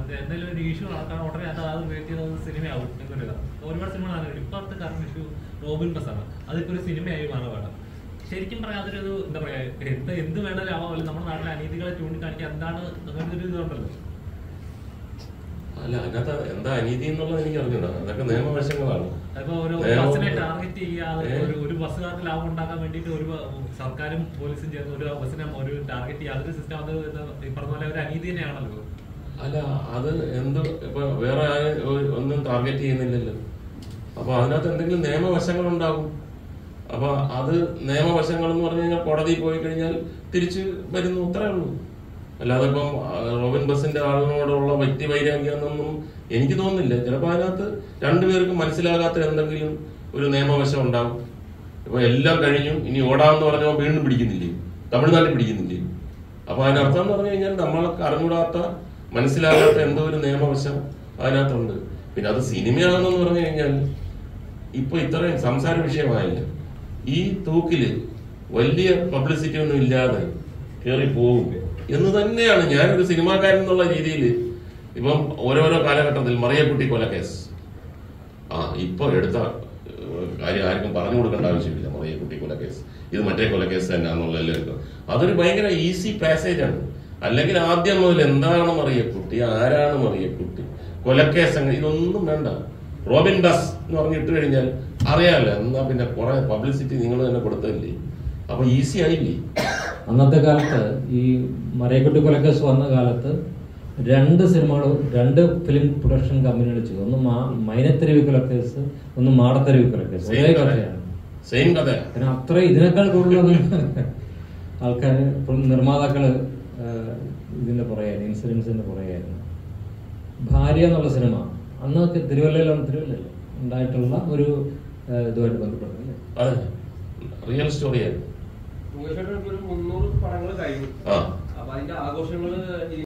എന്തെങ്കിലും ഒരു ഇഷ്യൂ നടക്കാൻ ഉടനെ അത് അത് വെയിറ്റ് ചെയ്ത് സിനിമയാവും എന്നൊരു ഇതാ. ഒരുപാട് സിനിമ ഇപ്പോഴത്തെ കറണ്ട് ഇഷ്യൂ റോബിൻ ബസ് ആണ് അതിപ്പോ ഒരു സിനിമയായി മാറുകയാണ് ശരിക്കും പറയാം അതൊരു എന്താ പറയാ എന്ത് എന്ത് വേണേലും ആവാമല്ലോ നമ്മുടെ നാട്ടിലെ അനീതികളെ ചൂണ്ടിക്കാണിക്കാൻ എന്താണ് അങ്ങനത്തെ ഒരു ഇതുണ്ടല്ലോ അല്ല അതിനകത്ത് എന്താ അനീതി എന്നുള്ളത് എനിക്ക് അറിഞ്ഞൂടാ അതൊക്കെ നിയമവശങ്ങളാണ് അതിപ്പോ ഒരു നിയമം- ബസ്സിനെ ടാർഗറ്റ് ചെയ്യാതെ ഏ? ഒരു ഒരു ബസ്സുകാർക്ക് ലാഭം ഉണ്ടാക്കാൻ വേണ്ടിയിട്ട് ഒരു ബ- സർക്കാരും പോലീസും ചേർന്ന് ഒരു ബസ്സിനെ ഒരു ടാർഗറ്റ് ചെയ്യുക അതൊരു സിസ്റ്റം അത് ഇത് ഈ പറഞ്ഞ പോലെ ഒരു അനീതി തന്നെയാണല്ലോ അല്ല അത് എന്ത് ഇപ്പൊ വേറെ ആരും ഒ- ഒന്നും ടാർഗറ്റ് ചെയ്യുന്നില്ലല്ലോ അപ്പൊ അതിനകത്ത് എന്തെങ്കിലും നിയമവശങ്ങൾ ഉണ്ടാകും അപ്പൊ അത് നിയമവശങ്ങൾ എന്ന് പറഞ്ഞു കഴിഞ്ഞാൽ കോടതിയിൽ പോയി കഴിഞ്ഞാൽ തിരിച്ച് വരുന്നു അത്രേ ഉള്ളൂ അല്ലാതെ ഇപ്പം ആ, റോബിൻ ബസിന്റെ ആളിനോടുള്ള വ്യക്തി വൈരാഗ്യമൊന്നും എനിക്ക് തോന്നുന്നില്ല ചിലപ്പോൾ അതിനകത്ത് രണ്ടുപേർക്കും മനസ്സിലാകാത്ത എന്തെങ്കിലും ഒരു നിയമവശം ഉണ്ടാകും ഇപ്പൊ എല്ലാം കഴിഞ്ഞു ഇനി ഓടാന്ന് പറഞ്ഞാൽ വീണ്ടും പിടിക്കുന്നില്ലേ തമിഴ്നാട്ടിൽ പിടിക്കുന്നില്ലേ അപ്പൊ അതിനർത്ഥം എന്ന് പറഞ്ഞു കഴിഞ്ഞാൽ നമ്മൾക്ക് അറിഞ്ഞൂടാത്ത മനസ്സിലാകാത്ത എന്തോ ഒരു നിയമവശം അതിനകത്തുണ്ട് പിന്നെ അത് സിനിമയാണെന്ന് പറഞ്ഞു കഴിഞ്ഞാൽ ഇപ്പൊ ഇത്രയും സംസാര വിഷയമായില്ല ഈ തൂക്കില് വലിയ പബ്ലിസിറ്റി ഒന്നും ഇല്ലാതെ കയറി പോകും എന്ന് തന്നെയാണ് ഞാനൊരു സിനിമാക്കാരൻ എന്നുള്ള രീതിയിൽ ഇപ്പം ഓരോരോ കാലഘട്ടത്തിൽ മറിയക്കുട്ടി കൊലക്കേസ് ആ ഇപ്പൊ എടുത്ത ഏഹ്, കാര്യം ആർക്കും പറഞ്ഞു കൊടുക്കേണ്ട ആവശ്യമില്ല മറിയക്കുട്ടി കൊലക്കേസ് ഇത് മറ്റേ കൊലക്കേസ് തന്നെയാണെന്നുള്ള അതൊരു ഭയങ്കര ഈസി പാസേജ് ആണ് അല്ലെങ്കിൽ ആദ്യം മുതൽ എന്താണ് മറിയക്കുട്ടി ആരാണ് മറിയക്കുട്ടി കൊലക്കേസ് അങ്ങനെ ഇതൊന്നും വേണ്ട റോബിൻ ബസ് എന്ന് പറഞ്ഞിട്ട് കഴിഞ്ഞാൽ അറിയാമല്ലോ എന്നാ പിന്നെ കുറെ പബ്ലിസിറ്റി നിങ്ങൾ തന്നെ കൊടുത്തല്ലേ അപ്പൊ ഈസി ആയില്ലേ അന്നത്തെ കാലത്ത് ഈ മറിയക്കുട്ടി കൊലക്കേസ് വന്ന കാലത്ത് രണ്ട് സിനിമകൾ രണ്ട് ഫിലിം പ്രൊഡക്ഷൻ കമ്പനികൾ ചെയ്തു ഒന്ന് മാ- മൈനത്തെരുവ് കൊലക്കേസ് ഒന്ന് മാടത്തെരുവ് കൊലക്കേസ് ഒരേ സെയിം കഥ കഥയാണ് സെയിം കഥ പിന്നെ അത്ര ഇതിനേക്കാൾ കൂടുതലൊന്നും ആൾക്കാർ ഇപ്പം നിർമ്മാതാക്കള് ആ, ഇതിന്റെ പുറകെയായിരുന്നു ഇൻഷുറൻസിന്റെ പുറകെയായിരുന്നു ഭാര്യ എന്നുള്ള സിനിമ അന്നൊക്കെ തിരുവല്ലയിലാണ് തിരുവല്ലയിൽ ഉണ്ടായിട്ടുള്ള ഒരു ആ, ഇതുമായിട്ട് ബന്ധപ്പെട്ടല്ലേ അതെ റിയൽ സ്റ്റോറിയായിരുന്നു മുകേഷ് ചേട്ടൻ ഇപ്പൊ ഒരു മുന്നൂറ് പടങ്ങൾ കഴിഞ്ഞു ആ അപ്പൊ അതിന്റെ ആഘോഷങ്ങള്